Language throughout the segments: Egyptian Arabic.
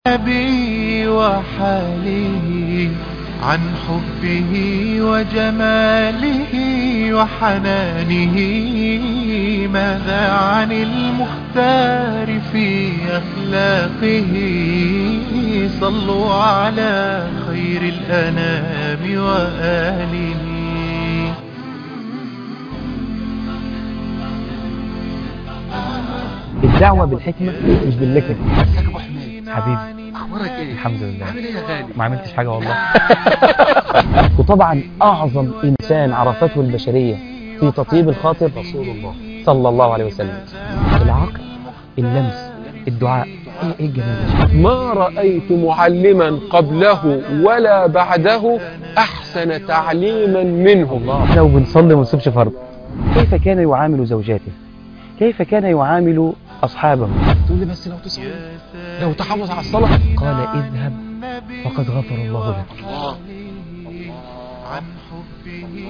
به وحاله عن حبه وجماله وحنانه ماذا عن المختار في أخلاقه صلوا على خير الأنام وآله الدعوة بالحكمة مش باللكن ازيك يا ابو حميد حبيبي اخبارك ايه الحمد لله عامل ايه يا غالي ما عملتش حاجة والله وطبعا أعظم إنسان عرفته البشرية في تطيب الخاطر رسول الله صلى الله عليه وسلم العقل اللمس الدعاء ايه ايه الجمال ده ما رأيت معلما قبله ولا بعده أحسن تعليما منه الله لو بنصلي وما نسيبش فرض كيف كان يعامل زوجاته كيف كان يعامل أصحابه تقول لي بس لو تصلي لو تحافظ على الصلاة قال اذهب فقد غفر الله لك الله عن حبه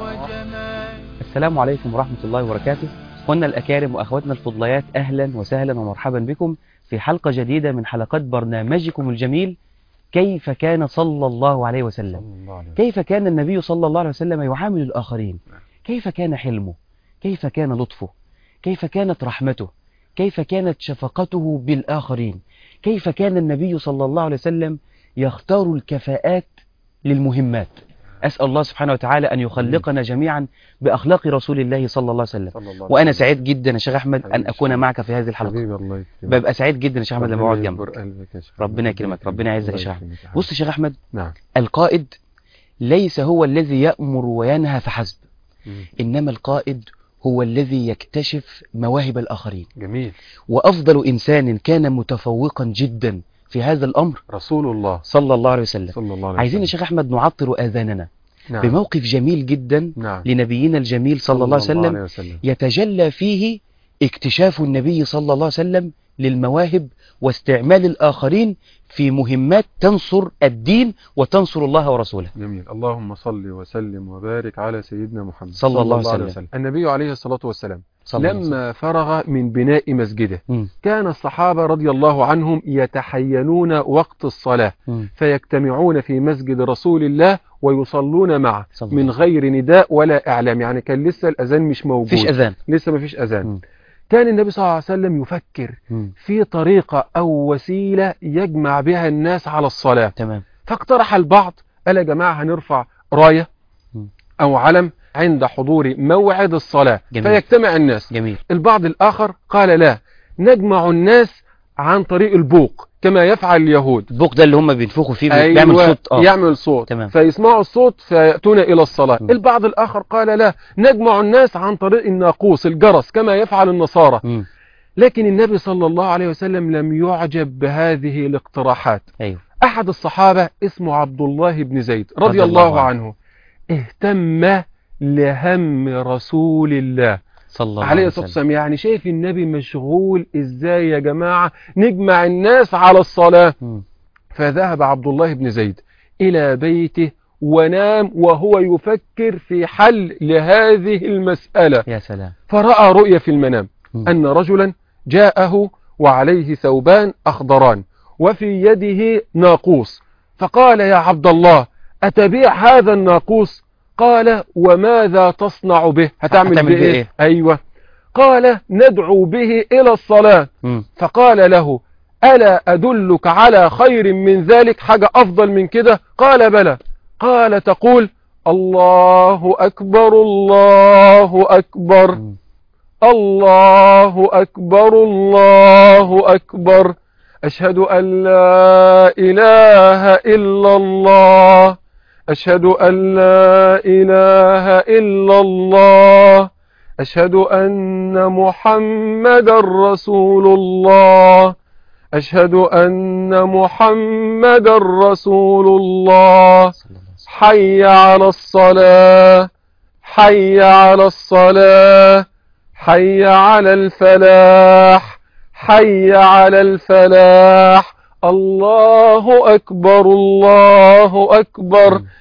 وجماله السلام عليكم ورحمة الله وبركاته أخواننا الأكارم وأخواتنا الفضليات أهلا وسهلا ومرحبا بكم في حلقة جديدة من حلقات برنامجكم الجميل كيف كان صلى الله عليه وسلم كيف كان النبي صلى الله عليه وسلم يعامل الآخرين كيف كان حلمه كيف كان لطفه كيف كانت رحمته كيف كانت شفقته بالآخرين كيف كان النبي صلى الله عليه وسلم يختار الكفاءات للمهمات أسأل الله سبحانه وتعالى أن يخلقنا جميعا بأخلاق رسول الله صلى الله عليه وسلم وأنا سعيد جدا يا شيخ أحمد أن أكون معك في هذه الحلقة حبيبي الله يكرمك ببقى سعيد جدا يا شيخ أحمد لما أقعد ربنا جنبك يكبر قلبك يا شيخ. ربنا يكرمك ربنا يعزك يا الله شيخ أحمد يكرمك يا حبيبي. بص يا شيخ أحمد نعم القائد ليس هو الذي يأمر وينهى فحسب مم. إنما القائد هو الذي يكتشف مواهب الآخرين جميل وأفضل إنسان كان متفوقا جدا في هذا الأمر رسول الله صلى الله عليه وسلم صلى الله عليه عايزين يا وسلم. شيخ أحمد نعطر آذاننا نعم. بموقف جميل جدا نعم لنبينا الجميل صلى الله عليه وسلم وسلم يتجلى فيه اكتشاف النبي صلى الله عليه وسلم للمواهب واستعمال الآخرين في مهمات تنصر الدين وتنصر الله ورسوله جميل اللهم صل وسلم وبارك على سيدنا محمد صلى الله عليه وسلم. النبي عليه الصلاة والسلام صلى الله عليه وسلم. لما فرغ من بناء مسجده مم. كان الصحابة رضي الله عنهم يتحينون وقت الصلاة مم. فيجتمعون في مسجد رسول الله ويصلون معه صلى الله من عليه غير نداء ولا إعلام يعني كان لسه الأذان مش موجود فيش أذان لسه ما فيش أذان مم. كان النبي صلى الله عليه وسلم يفكر مم. في طريقة أو وسيلة يجمع بها الناس على الصلاة تمام فاقترح البعض قال يا جماعة هنرفع راية مم. أو علم عند حضور موعد الصلاة جميل. فيجتمع الناس جميل البعض الآخر قال لا نجمع الناس عن طريق البوق كما يفعل اليهود البوق ده اللي هم بينفخوا فيه بيعمل صوت اه يعمل صوت تمام. فيسمعوا الصوت فيأتون إلى الصلاة م. البعض الآخر قال لا نجمع الناس عن طريق الناقوس الجرس كما يفعل النصارى مم. لكن النبي صلى الله عليه وسلم لم يعجب بهذه الاقتراحات ايوه أحد الصحابة اسمه عبد الله بن زيد رضي, رضي الله, الله عنه اهتم لهم رسول الله صلى الله عليه عليه الصلاة وسلم والسلام يعني شايف النبي مشغول ازاي يا جماعة نجمع الناس على الصلاة مم. فذهب عبد الله بن زيد إلى بيته ونام وهو يفكر في حل لهذه المسألة يا سلام فرأى رؤيا في المنام مم. أن رجلا جاءه وعليه ثوبان أخضران وفي يده ناقوس فقال يا عبد الله أتبيع هذا الناقوس قال وماذا تصنع به هتعمل, هتعمل به به إيه؟ إيه؟ أيوة قال ندعو به إلى الصلاة مم. فقال له ألا أدلك على خير من ذلك حاجة أفضل من كده قال بلى قال تقول الله أكبر الله أكبر مم. الله أكبر الله أكبر أشهد أن لا إله إلا الله أشهد أن لا إله إلا الله أشهد أن محمد رسول الله أشهد أن محمد رسول الله صلى الله عليه وسلم. حي على الصلاة حي على الصلاة حي على الفلاح حي على الفلاح الله أكبر الله أكبر مم.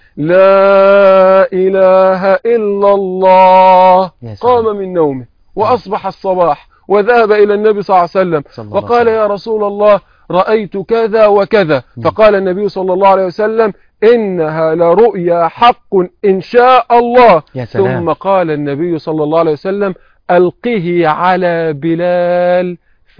لا إله إلا الله يا سلام. قام من نومه وأصبح الصباح وذهب إلى النبي صلى الله عليه وسلم صلى الله وقال عليه يا رسول الله رأيت كذا وكذا مم. فقال النبي صلى الله عليه وسلم إنها لرؤيا حق إن شاء الله يا سلام ثم قال النبي صلى الله عليه وسلم ألقه على بلال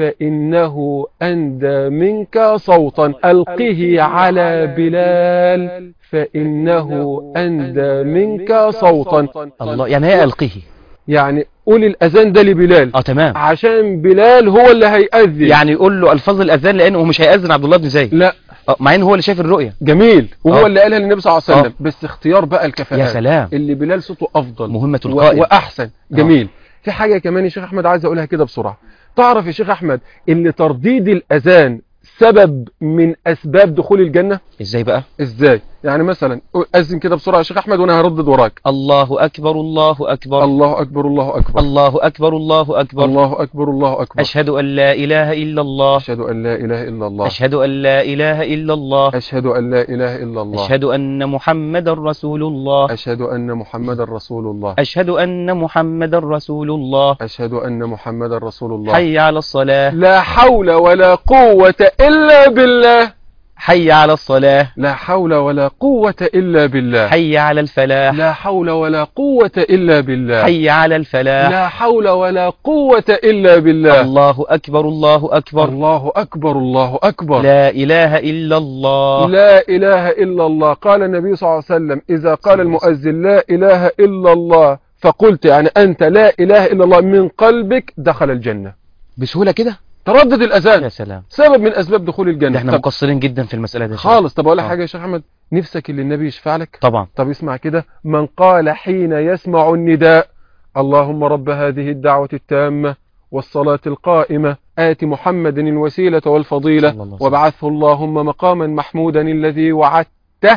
فإنه أندى منك صوتا ألقه على بلال فإنه أندى منك صوتا الله يعني هي ألقيه يعني قول الأذان ده لبلال اه تمام عشان بلال هو اللي هيأذن يعني يقول له الفاظ الاذان لانه مش هيأذن عبد الله بن زيد لا آه، مع ان هو اللي شايف الرؤيه جميل وهو آه. اللي قالها للنبي صلى الله عليه وسلم آه. بس اختيار بقى الكفاءات يا سلام اللي بلال صوته أفضل مهمه و- القائد وأحسن جميل في حاجة كمان يا شيخ أحمد عايز أقولها كده بسرعة تعرف يا شيخ أحمد إن ترديد الأذان سبب من أسباب دخول الجنة ازاي بقى إزاي يعني مثلا أذن كده بسرعة يا شيخ أحمد وأنا هردد وراك الله اكبر الله اكبر الله أكبر الله أكبر الله اكبر الله اكبر الله أكبر الله أكبر اشهد ان لا اله الا الله أشهد أن لا إله إلا الله اشهد ان لا اله الا الله أشهد أن لا إله إلا الله اشهد ان محمدا رسول الله أشهد أن محمد رسول الله اشهد ان محمدا رسول الله أشهد أن محمد رسول الله حي على الصلاه لا حول ولا قوة إلا بالله حي على الصلاه لا حول ولا قوة إلا بالله حي على الفلاح لا حول ولا قوة إلا بالله حي على الفلاح لا حول ولا قوة إلا بالله الله اكبر الله اكبر الله أكبر الله أكبر لا إله إلا الله لا إله إلا الله قال النبي صلى الله عليه وسلم إذا قال المؤذن لا إله إلا الله فقلت يعني أنت لا إله إلا الله من قلبك دخل الجنة بسهولة كده تردد يا الأذان سلام سبب من أسباب دخول ده الجنة احنا طب مقصرين جدا في المسألة دي خالص طب أقول لك آه. حاجة يا شيخ أحمد نفسك اللي النبي يشفع لك طبعا طب اسمع كده من قال حين يسمع النداء اللهم رب هذه الدعوة التامة والصلاة القائمة آت محمد الوسيلة والفضيلة صلى الله عليه وسلم. وابعثه اللهم مقاما محمودا الذي وعدته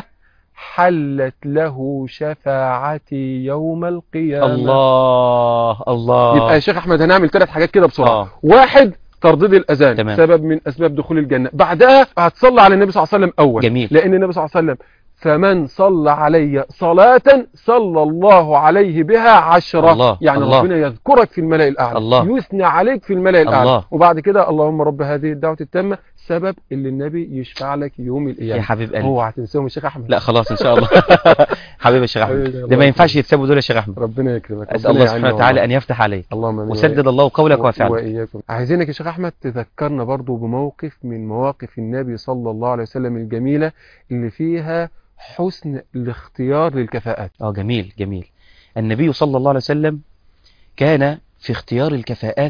حلت له شفاعتي يوم القيامة الله الله يبقى يا شيخ أحمد هنعمل ثلاث حاجات كده بسرعة آه. واحد ترديد الأذان تمام. سبب من أسباب دخول الجنة بعدها هتصلي على النبي صلى الله عليه وسلم أول جميل. لأن النبي صلى الله عليه وسلم فمن صلى علي صلاة صلى الله عليه بها عشرة الله، يعني الله. ربنا يذكرك في الملأ الأعلى الله. يثني عليك في الملأ الأعلى الله. وبعد كده اللهم رب هذه الدعوة التامة سبب اللي النبي يشفع لك يوم القيامة يا حبيب قلبي هو هتنساهم يا شيخ أحمد لا خلاص ان شاء الله حبيبي يا شيخ احمد حبيبي، ده الله ما ينفعش يكرمك. يتسابوا دول يا شيخ احمد ربنا يكرمك اسال ربنا الله سبحانه يعيننا وتعالى والله. ان يفتح عليك اللهم امين وسدد الله قولك وفعلك وإياكم عايزينك يا شيخ أحمد تذكرنا برضو بموقف من مواقف النبي صلى الله عليه وسلم الجميلة اللي فيها حسن الاختيار للكفاءات اه جميل جميل النبي صلى الله عليه وسلم كان في اختيار الكفاءات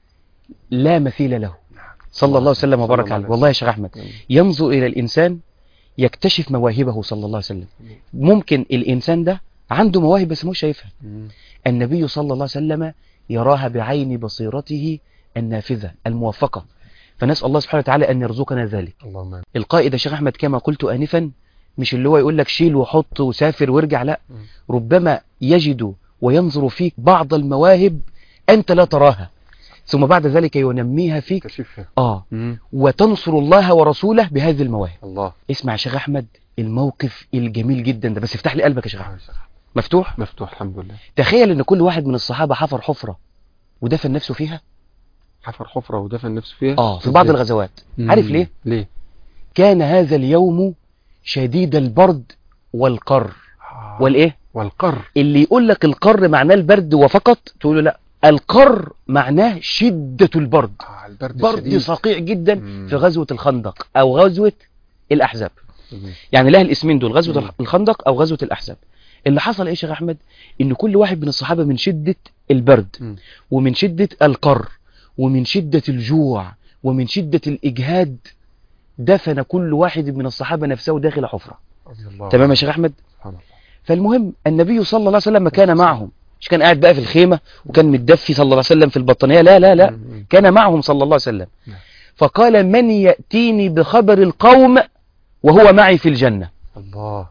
لا مثيل له صلى الله عليه وسلم صلى وبارك الله عليه عليه والله يا شيخ احمد ينظر الى الانسان يكتشف مواهبه صلى الله عليه وسلم ممكن الانسان ده عنده مواهب بس مش شايفها النبي صلى الله عليه وسلم يراها بعين بصيرته النافذة الموفقة فنسأل الله سبحانه وتعالى أن يرزقنا ذلك اللهم آمين. القائد يا شيخ أحمد كما قلت آنفا مش اللي هو يقول لك شيل وحط وسافر وارجع لا مم. ربما يجد وينظر فيك بعض المواهب أنت لا تراها ثم بعد ذلك ينميها فيك كشفها آه وتنصر الله ورسوله بهذه المواهب الله اسمع يا شيخ أحمد الموقف الجميل جدا ده بس افتح لي قلبك يا شيخ أحمد مفتوح مفتوح الحمد لله تخيل ان كل واحد من الصحابة حفر حفرة ودفن نفسه فيها حفر حفرة ودفن نفسه فيها اه في بعض إزاي؟ الغزوات مم. عارف ليه ليه كان هذا اليوم شديد البرد والقر آه. والايه والقر اللي يقول لك القر معناه البرد وفقط تقول له لا القر معناه شدة البرد آه البرد برد الشديد. صقيع جدا مم. في غزوة الخندق او غزوة الاحزاب مم. يعني لها الاسمين دول غزوة مم. الخندق او غزوة الاحزاب اللي حصل ايه يا شيخ احمد ان كل واحد من الصحابة من شدة البرد مم. ومن شدة القر ومن شدة الجوع ومن شدة الإجهاد دفن كل واحد من الصحابة نفسه داخل حفرة رضي الله تمام يا عنه. شيخ أحمد سبحان الله فالمهم النبي صلى الله عليه وسلم كان معهم مش كان قاعد بقى في الخيمة وكان متدفي صلى الله عليه وسلم في البطانية لا لا لا مم. كان معهم صلى الله عليه وسلم نعم. فقال من يأتيني بخبر القوم وهو معي في الجنة الله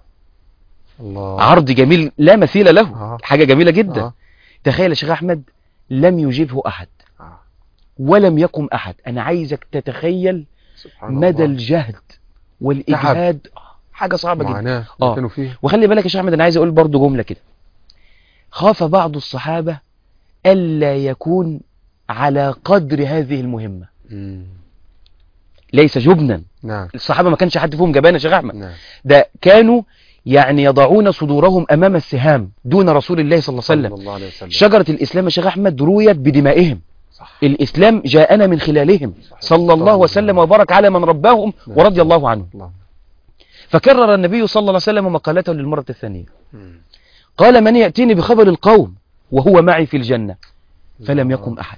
الله عرض جميل لا مثيل له آه. حاجة جميلة جدا آه. تخيل يا شيخ أحمد لم يجيبه أحد آه. ولم يقم أحد أنا عايزك تتخيل سبحان مدى الله. الجهد والإجهاد حاجة صعبة جدا معاناة آه. اللي كانوا فيه وخلي بالك يا شيخ أحمد أنا عايز أقول برضو جملة كده خاف بعض الصحابة ألا يكون على قدر هذه المهمة مم. ليس جبنا نعم الصحابة ما كانش حد فيهم جبان يا شيخ أحمد نعم ده كانوا يعني يضعون صدورهم أمام السهام دون رسول الله صلى الله عليه وسلم صلى الله عليه وسلم شجرة الإسلام يا شيخ أحمد رويت بدمائهم صح الإسلام جاءنا من خلالهم صحيح. صلى الله وسلم وبارك على من رباهم نعم. ورضي الله عنهم الله فكرر النبي صلى الله عليه وسلم مقالته للمرة الثانية مم. قال من يأتيني بخبر القوم وهو معي في الجنة فلم يقم أحد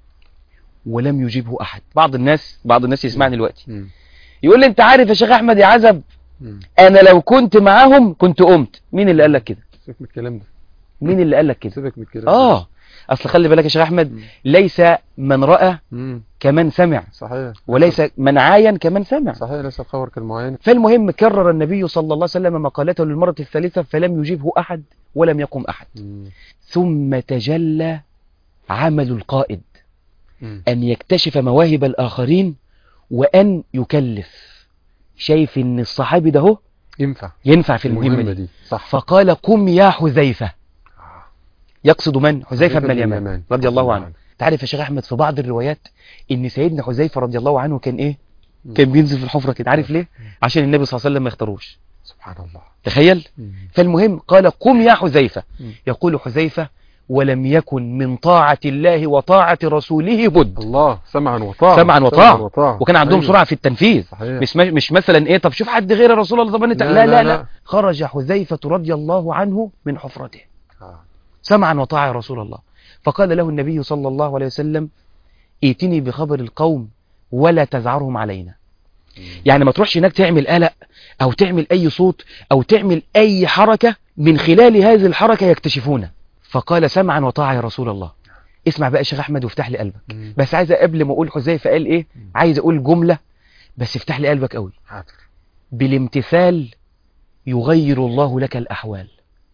ولم يجيبه أحد بعض الناس بعض الناس يسمعني دلوقتي مم. يقول لي انت عارف يا شيخ احمد يا عزب مم. انا لو كنت معاهم كنت قمت مين اللي قال لك كده سيبك من الكلام ده مين اللي قال لك كده سيبك من الكلام ده. اه اصل خلي بالك يا شيخ احمد مم. ليس من رأى مم. كمن سمع صحيح وليس من عاين كمن سمع صحيح ليس الخبر كالمعاينة فالمهم كرر النبي صلى الله عليه وسلم مقالته للمرة الثالثة فلم يجيبه أحد ولم يقم أحد مم. ثم تجلى عمل القائد مم. أن يكتشف مواهب الآخرين وأن يكلف شايف أن الصحابي ده هو ينفع ينفع في المهمة دي دي صح فقال قم يا حذيفة آه. يقصد من؟ حذيفة بن اليمان رضي الله عنه عنه تعرف يا شيخ أحمد في بعض الروايات أن سيدنا حذيفة رضي الله عنه كان إيه؟ مم. كان بينزل في الحفرة كده عارف ليه؟ عشان النبي صلى الله عليه وسلم ما يختاروش سبحان الله تخيل مم. فالمهم قال قم يا حذيفة مم. يقول حذيفة ولم يكن من طاعة الله وطاعة رسوله بد الله سمعا وطاعة سمعا وطاعة. وطاعة وكان عندهم أيوة. سرعة في التنفيذ صحيح مش مش مثلا ايه طب شوف حد غير رسول الله طب أنا لا، لا, لا, لا، لا, لا. خرج حذيفة رضي الله عنه من حفرته آه. سمعا وطاعة يا رسول الله فقال له النبي صلى الله عليه وسلم ائتني بخبر القوم ولا تزعرهم علينا مم. يعني ما تروحش هناك تعمل قلق او تعمل اي صوت او تعمل اي حركة من خلال هذه الحركة يكتشفونه فقال سمعا وطاعة يا رسول الله اسمع بقى يا شيخ احمد وافتح لي قلبك مم. بس عايز قبل ما اقول حذيفه قال ايه عايز اقول جملة بس افتح لي قلبك قوي حاضر بالامتثال يغير الله لك الأحوال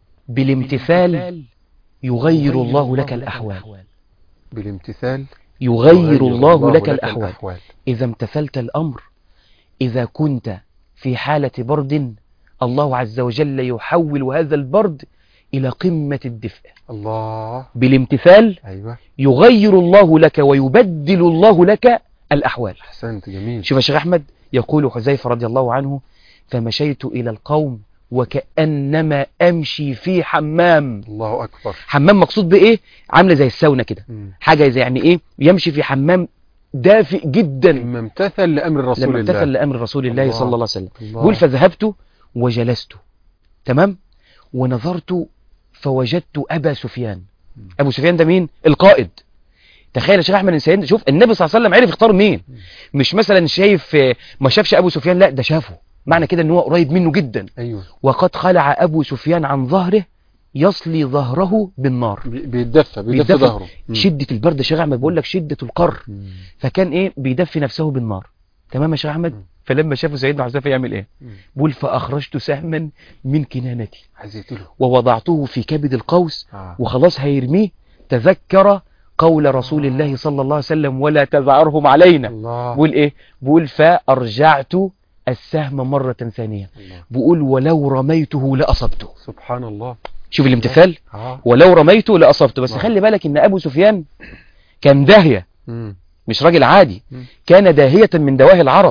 بالامتثال يغير الله لك الأحوال بالامتثال يغير الله لك الأحوال إذا امتثلت الأمر إذا كنت في حالة برد الله عز وجل يحول هذا البرد إلى قمة الدفء الله بالامتثال أيوة يغير الله لك ويبدل الله لك الأحوال أحسنت جميل شوف يا شيخ أحمد يقول حذيفة رضي الله عنه فمشيت إلى القوم وكأنما أمشي في حمام الله أكبر حمام مقصود بإيه عاملة زي الساونا كده مم. حاجة زي يعني إيه يمشي في حمام دافئ جدا لما امتثل لأمر رسول لما الله امتثل لأمر رسول الله الله. صلى الله عليه وسلم الله. يقول فذهبت وجلست تمام ونظرت فوجدت أبا سفيان مم. أبو سفيان ده مين القائد تخيل يا شيخ احمد ان سيدنا شوف النبي صلى الله عليه وسلم عرف يختار مين مش مثلا شايف آه، ما شافش ابو سفيان لا ده شافه معنى كده ان هو قريب منه جدا أيوة وقد خلع ابو سفيان عن ظهره يصلي ظهره بالنار بي- بيتدفى بيدفى بيتدفى. ظهره مم. شدة البرد يا شيخ احمد بقول لك شدة القر مم. فكان ايه بيدفي نفسه بالنار تمام يا شيخ احمد مم. فلما شافه سيدنا حذيفه يعمل ايه مم. بيقول فاخرجت سهما من كنانتي عايز يقتله ووضعته في كبد القوس آه. وخلاص هيرميه تذكر قول رسول الله صلى الله عليه وسلم ولا تزعرهم علينا الله بقول ايه بقول فارجعت السهم مرة ثانية الله بقول ولو رميته لأصبته سبحان الله شوف الامتثال آه. ولو رميته لأصبته بس نعم. خلي بالك ان ابو سفيان كان داهية مم. مش راجل عادي مم. كان داهية من دواهي العرب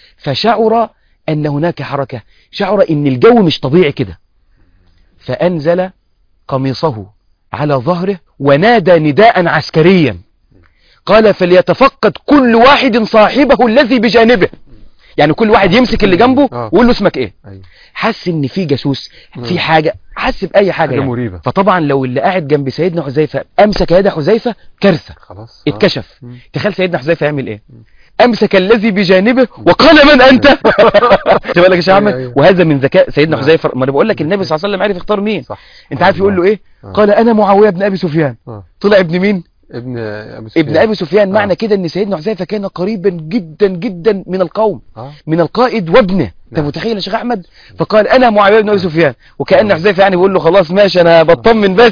فشعر ان هناك حركة شعر ان الجو مش طبيعي كده فانزل قميصه على ظهره ونادى نداء عسكريا قال فليتفقد كل واحد صاحبه الذي بجانبه يعني كل واحد يمسك اللي جنبه آه. ويقول له اسمك ايه أيوة حس ان في جاسوس مم. في حاجة حس بأي حاجة حاجة يعني. مريبة فطبعا لو اللي قاعد جنب سيدنا حذيفة امسك يد حذيفة كارثة خلاص آه. اتكشف مم. تخيل سيدنا حذيفة يعمل ايه مم. امسك الذي بجانبه وقال من انت خد بالك يا شيخ أيوة، احمد أيوة. وهذا من ذكاء سيدنا نعم. حذيفة ما انا بقول لك النبي صلى الله عليه وسلم عارف يختار مين صح انت عارف يقول له ايه آه. قال انا معاوية بن ابي سفيان آه. طلع ابن مين ابن أبو سفيان ابن ابي سفيان آه. معنى كده ان سيدنا حذيفة كان قريبا جدا جدا من القوم آه. من القائد وابنه انت نعم. متخيل يا شيخ احمد فقال انا معاويه بن ابي سفيان وكان نعم. حذيفه يعني بيقول له خلاص ماشي انا بطمن بس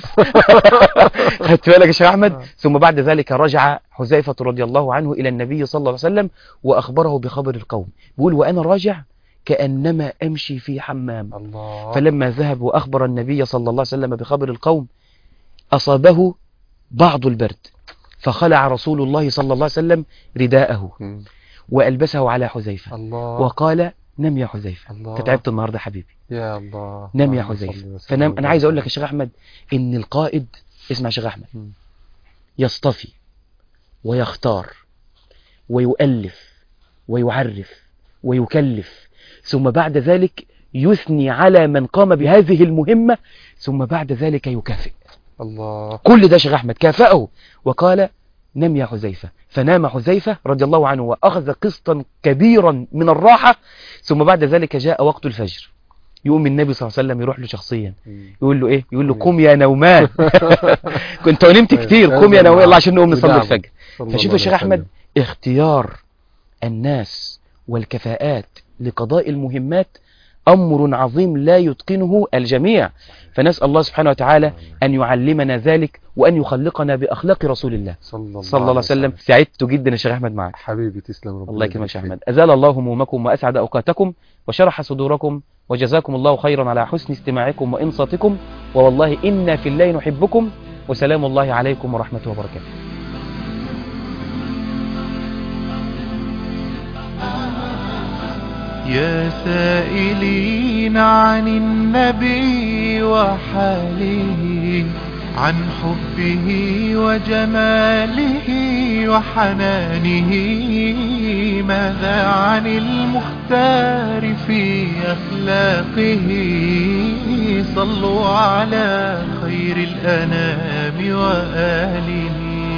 خدت بالك يا شيخ احمد آه. ثم بعد ذلك رجع حذيفه رضي الله عنه الى النبي صلى الله عليه وسلم واخبره بخبر القوم بيقول وانا راجع كانما امشي في حمام الله فلما ذهب واخبر النبي صلى الله عليه وسلم بخبر القوم اصابه بعض البرد فخلع رسول الله صلى الله عليه وسلم رداءه مم. وألبسه على حذيفة الله وقال نم يا حذيفة الله. انت تعبت النهارده يا حبيبي يا الله نام يا اللهم صل حذيفة وسلم فنام انا عايز اقول لك وبارك. يا شيخ احمد ان القائد اسمع يا شيخ احمد مم. يصطفي ويختار ويؤلف ويعرف ويكلف ثم بعد ذلك يثني على من قام بهذه المهمة ثم بعد ذلك يكافئ الله كل ده شيخ أحمد كافأه وقال نم يا حذيفة فنام حذيفة رضي الله عنه وأخذ قسطا كبيرا من الراحة ثم بعد ذلك جاء وقت الفجر يقوم النبي صلى الله عليه وسلم يروح له شخصيا يقول له ايه يقول له قم يا نومان كنت نمت كتير قم يا نومان يلا عشان نقوم نصلي بدعوة. الفجر صلى فشوف الله يا شيخ عليه احمد وسلم. اختيار الناس والكفاءات لقضاء المهمات امر عظيم لا يتقنه الجميع فنسال الله سبحانه وتعالى ان يعلمنا ذلك وان يخلقنا باخلاق رسول الله صلى الله, صلى الله عليه وسلم سعدت جدا يا شيخ احمد معك حبيبي تسلم ربنا الله يكرمك يا يبارك شيخ فيك. احمد ازال الله همومكم واسعد اوقاتكم وشرح صدوركم وجزاكم الله خيرا على حسن استماعكم وانصاتكم ووالله انا في الله نحبكم وسلام الله عليكم ورحمته وبركاته يا سائلين عن النبي وحاله عن حبه وجماله وحنانه ماذا عن المختار في أخلاقه صلوا على خير الأنام وآله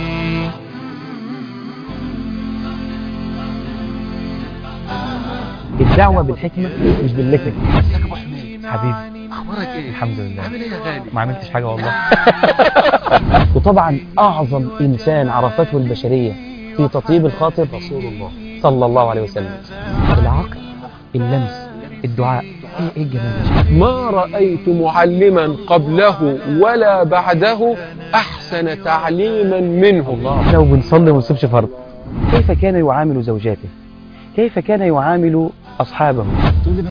الدعوة بالحكمة مش باللكة ازيك يا ابو حميد حبيبي اخبارك ايه الحمد لله عامل ايه يا غالي ما عملتش حاجة والله وطبعا أعظم إنسان عرفته البشرية في تطيب الخاطر رسول الله صلى الله عليه وسلم العقل اللمس الدعاء ايه ايه الجمال ده يا شيخ؟ ما رأيت معلما قبله ولا بعده أحسن تعليما منه الله لو بنصلي وما نسيبش فرض كيف كان يعامل زوجاته كيف كان يعامل أصحابه